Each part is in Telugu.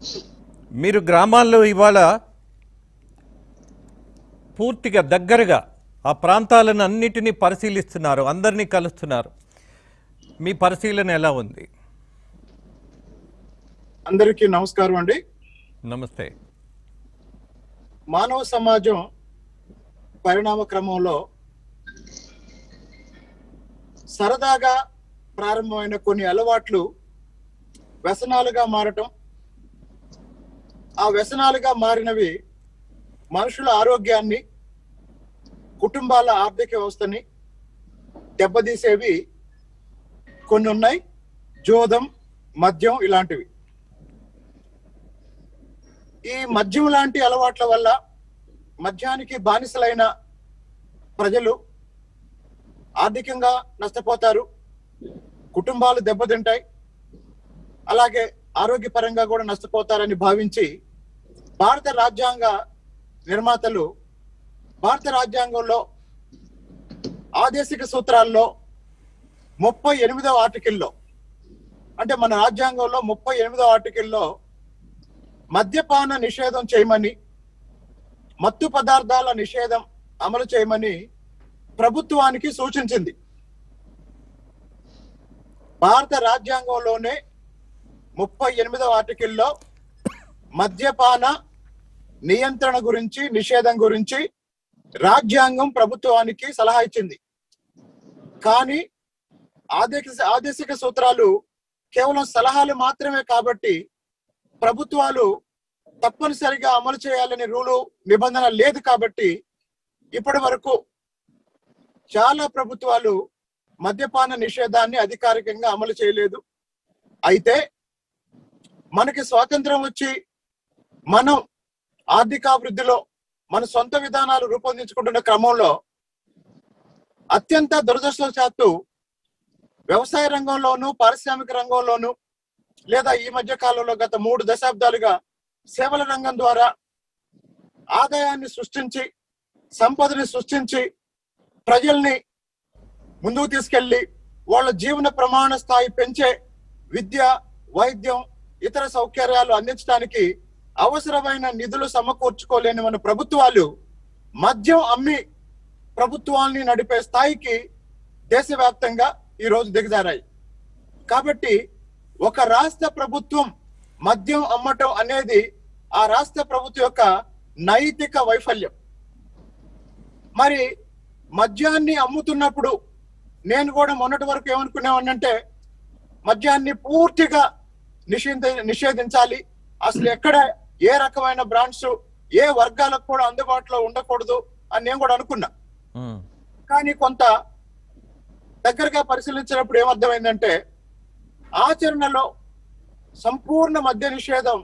మీరు గ్రామాల్లో ఇవాళ పూర్తిగా దగ్గరగా ఆ ప్రాంతాలను అన్నిటినీ పరిశీలిస్తున్నారు అందరినీ కలుస్తున్నారు మీ పరిశీలన ఎలా ఉంది అందరికీ నమస్కారం అండి నమస్తే మానవ సమాజం పరిణామ క్రమంలో సరదాగా ప్రారంభమైన కొన్ని అలవాట్లు వ్యసనాలుగా మారటం ఆ వ్యసనాలుగా మారినవి మనుషుల ఆరోగ్యాన్ని కుటుంబాల ఆర్థిక వ్యవస్థని దెబ్బతీసేవి కొన్ని ఉన్నాయి జోదం మద్యం ఇలాంటివి ఈ మద్యం లాంటి అలవాట్ల వల్ల మద్యానికి బానిసలైన ప్రజలు ఆర్థికంగా నష్టపోతారు కుటుంబాలు దెబ్బతింటాయి అలాగే ఆరోగ్యపరంగా కూడా నష్టపోతారని భావించి భారత రాజ్యాంగ నిర్మాతలు భారత రాజ్యాంగంలో ఆదేశిక సూత్రాల్లో ముప్పై ఎనిమిదవ ఆర్టికల్లో అంటే మన రాజ్యాంగంలో ముప్పై ఎనిమిదవ ఆర్టికల్లో మద్యపాన నిషేధం చేయమని మత్తు పదార్థాల నిషేధం అమలు చేయమని ప్రభుత్వానికి సూచించింది భారత రాజ్యాంగంలోనే ముప్పై ఎనిమిదవ ఆర్టికల్లో మద్యపాన నియంత్రణ గురించి నిషేధం గురించి రాజ్యాంగం ప్రభుత్వానికి సలహా ఇచ్చింది కానీ ఆదేశ ఆదేశిక సూత్రాలు కేవలం సలహాలు మాత్రమే కాబట్టి ప్రభుత్వాలు తప్పనిసరిగా అమలు చేయాలనే రూలు నిబంధన లేదు కాబట్టి ఇప్పటి వరకు చాలా ప్రభుత్వాలు మద్యపాన నిషేధాన్ని అధికారికంగా అమలు చేయలేదు అయితే మనకి స్వాతంత్రం వచ్చి మనం ఆర్థికాభివృద్ధిలో మన సొంత విధానాలు రూపొందించుకుంటున్న క్రమంలో అత్యంత దురదృష్టవశాత్తు వ్యవసాయ రంగంలోను పారిశ్రామిక రంగంలోను లేదా ఈ మధ్య కాలంలో గత మూడు దశాబ్దాలుగా సేవల రంగం ద్వారా ఆదాయాన్ని సృష్టించి సంపదని సృష్టించి ప్రజల్ని ముందుకు తీసుకెళ్లి వాళ్ళ జీవన ప్రమాణ స్థాయి పెంచే విద్య వైద్యం ఇతర సౌకర్యాలు అందించడానికి అవసరమైన నిధులు సమకూర్చుకోలేని మన ప్రభుత్వాలు మద్యం అమ్మి ప్రభుత్వాల్ని నడిపే స్థాయికి దేశవ్యాప్తంగా ఈ రోజు దిగజారాయి కాబట్టి ఒక రాష్ట్ర ప్రభుత్వం మద్యం అమ్మటం అనేది ఆ రాష్ట్ర ప్రభుత్వం యొక్క నైతిక వైఫల్యం మరి మద్యాన్ని అమ్ముతున్నప్పుడు నేను కూడా మొన్నటి వరకు ఏమనుకునేవాడినంటే మద్యాన్ని పూర్తిగా నిషేధ నిషేధించాలి అసలు ఎక్కడ ఏ రకమైన బ్రాండ్స్ ఏ వర్గాలకు కూడా అందుబాటులో ఉండకూడదు అని నేను కూడా అనుకున్నా ఉమ్, కానీ కొంత దగ్గరగా పరిశీలించినప్పుడు ఏమర్థమైందంటే ఆచరణలో సంపూర్ణ మద్య నిషేధం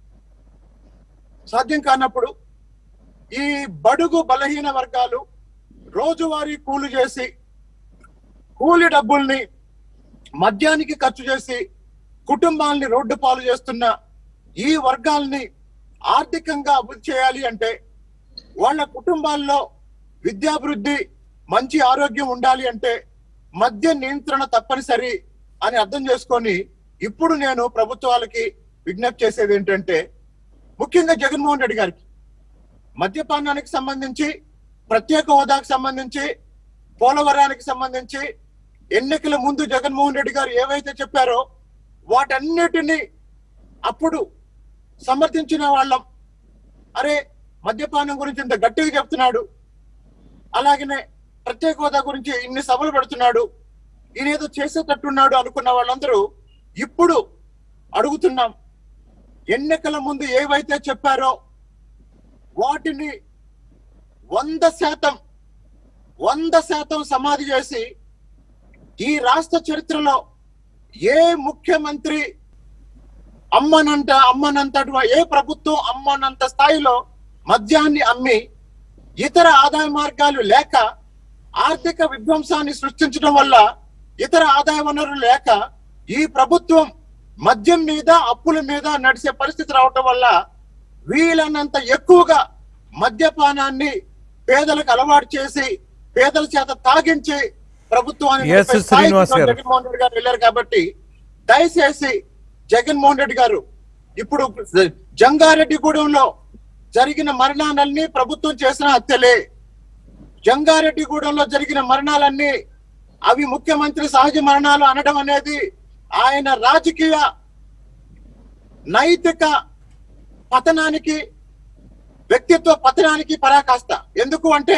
సాధ్యం కానప్పుడు ఈ బడుగు బలహీన వర్గాలు రోజువారీ కూలి చేసి కూలి డబ్బుల్ని మద్యానికి ఖర్చు చేసి కుటుంబాల్ని రోడ్డు పాలు చేస్తున్న ఈ వర్గాల్ని ఆర్థికంగా అభివృద్ధి చేయాలి అంటే వాళ్ళ కుటుంబాల్లో విద్యాభివృద్ధి మంచి ఆరోగ్యం ఉండాలి అంటే మద్య నియంత్రణ తప్పనిసరి అని అర్థం చేసుకొని ఇప్పుడు నేను ప్రభుత్వాలకి విజ్ఞప్తి చేసేది ఏంటంటే ముఖ్యంగా జగన్మోహన్ రెడ్డి గారికి మద్యపానానికి సంబంధించి ప్రత్యేక హోదాకు సంబంధించి పోలవరానికి సంబంధించి ఎన్నికల ముందు జగన్మోహన్ రెడ్డి గారు ఏవైతే చెప్పారో వాటన్నిటిని అప్పుడు సమర్థించిన వాళ్ళం అరే మద్యపానం గురించి ఇంత గట్టిగా చెప్తున్నాడు అలాగనే ప్రత్యేక హోదా గురించి ఇన్ని సభలు పెడుతున్నాడు ఈయనేదో చేసేటట్టున్నాడు అనుకున్న వాళ్ళందరూ ఇప్పుడు అడుగుతున్నాం ఎన్నికల ముందు ఏవైతే చెప్పారో వాటిని వంద శాతం వంద శాతం సమాధి చేసి ఈ రాష్ట్ర చరిత్రలో ఏ ముఖ్యమంత్రి అమ్మనంత అమ్మనంత ఏ ప్రభుత్వం అమ్మనంత స్థాయిలో మద్యాన్ని అమ్మి ఇతర ఆదాయ మార్గాలు లేక ఆర్థిక విధ్వంసాన్ని సృష్టించడం వల్ల ఇతర ఆదాయ వనరులు లేక ఈ ప్రభుత్వం మద్యం మీద అప్పుల మీద నడిచే పరిస్థితి రావటం వల్ల వీలైనంత ఎక్కువగా మద్యపానాన్ని పేదలకు అలవాటు చేసి పేదల చేత తాగించి ప్రభుత్వాన్ని Yes, నడిపే స్థాయికి శ్రీనివాస్ గారు. జగన్మోహన్ రెడ్డి గారు వెళ్ళారు కాబట్టి దయచేసి జగన్మోహన్ రెడ్డి గారు ఇప్పుడు జంగారెడ్డిగూడెంలో జరిగిన మరణాలన్నీ ప్రభుత్వం చేసిన హత్యలే జంగారెడ్డిగూడెంలో జరిగిన మరణాలన్నీ అవి ముఖ్యమంత్రి సహజ మరణాలు అనడం అనేది ఆయన రాజకీయ నైతిక పతనానికి వ్యక్తిత్వ పతనానికి పరాకాష్ట ఎందుకు అంటే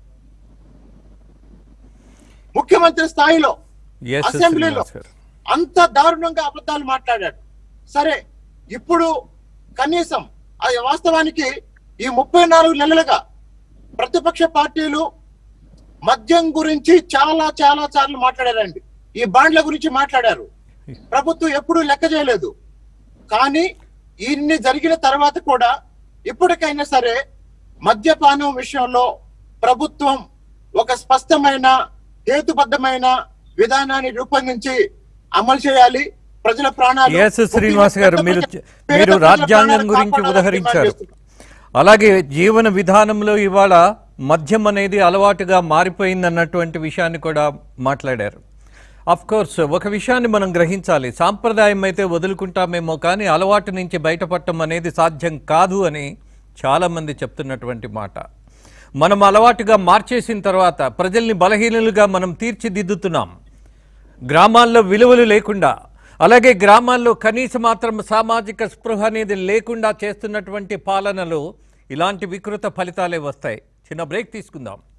ముఖ్యమంత్రి స్థాయిలో ఎస్ అసెంబ్లీలో శ్రీనివాస్ గారు అంత దారుణంగా అబద్ధాలు మాట్లాడాడు సరే ఇప్పుడు కనీసం అది వాస్తవానికి ఈ ముప్పై నాలుగు నెలలుగా ప్రతిపక్ష పార్టీలు మద్యం గురించి చాలా చాలా సార్లు మాట్లాడారండి ఈ బాండ్ల గురించి మాట్లాడారు ప్రభుత్వం ఎప్పుడూ లెక్క చేయలేదు కానీ ఇన్ని జరిగిన తర్వాత కూడా ఇప్పటికైనా సరే మద్యపానం విషయంలో ప్రభుత్వం ఒక స్పష్టమైన హేతుబద్ధమైన విధానాన్ని రూపొందించి అమలు చేయాలి ప్రజల ప్రాణాలు ఎస్ శ్రీనివాస్ గారు మీరు పేద ప్రజల మీరు రాజ్యాంగం ప్రాణాలు గురించి కాపాడాలని ఉదహరించారు డిమాండ్ చేస్తున్నాం. అలాగే జీవన విధానంలో ఇవాళ మద్యం అనేది అలవాటుగా మారిపోయిందన్నటువంటి విషయాన్ని కూడా మాట్లాడారు అఫ్ కోర్స్ ఒక విషయాన్ని మనం గ్రహించాలి సాంప్రదాయం అయితే వదులుకుంటామేమో కానీ అలవాటు నుంచి బయటపడటం అనేది సాధ్యం కాదు అని చాలామంది చెప్తున్నటువంటి మాట మనం అలవాటుగా మార్చేసిన తర్వాత ప్రజల్ని బలహీనులుగా మనం తీర్చిదిద్దుతున్నాం గ్రామాల్లో విలువలు లేకుండా అలాగే గ్రామాల్లో కనీస మాత్రం సామాజిక స్పృహ అనేది లేకుండా చేస్తున్నటువంటి పాలనలో ఇలాంటి వికృత ఫలితాలే వస్తాయి చిన్న బ్రేక్ తీసుకుందాం